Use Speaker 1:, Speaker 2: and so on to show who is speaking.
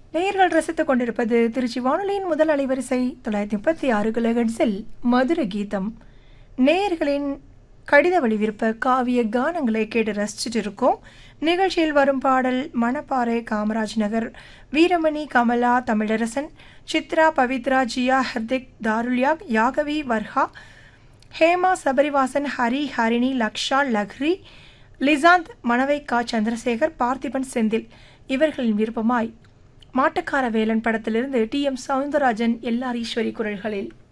Speaker 1: நேயர்கள் ரசித்துக் கொண்டிருப்பது திருச்சி வானொலியின் முதல் அலைவரிசை தொள்ளாயிரத்தி முப்பத்தி ஆறு கிலோஹெட்ஸில் மதுர கீதம் நேயர்களின் கடித வழி விருப்ப காவிய கானங்களை கேட்டு ரசிச்சுட்டு இருக்கோம் நிகழ்ச்சியில் வரும் பாடல் மணப்பாறை காமராஜ் நகர் வீரமணி கமலா தமிழரசன் சித்ரா பவித்ரா ஜியா ஹர்திக் தாருல்யாக் யாகவி வர்ஹா ஹேமா சபரிவாசன் ஹரி ஹரிணி லக்ஷா லக்ரி லிசாந்த் மணவைக்கா சந்திரசேகர் பார்த்திபன் செந்தில் இவர்களின் விருப்பமாய் மாட்டுக்கார வேலன் படத்திலிருந்து T M Soundararajan L R Eswari குரல்களில்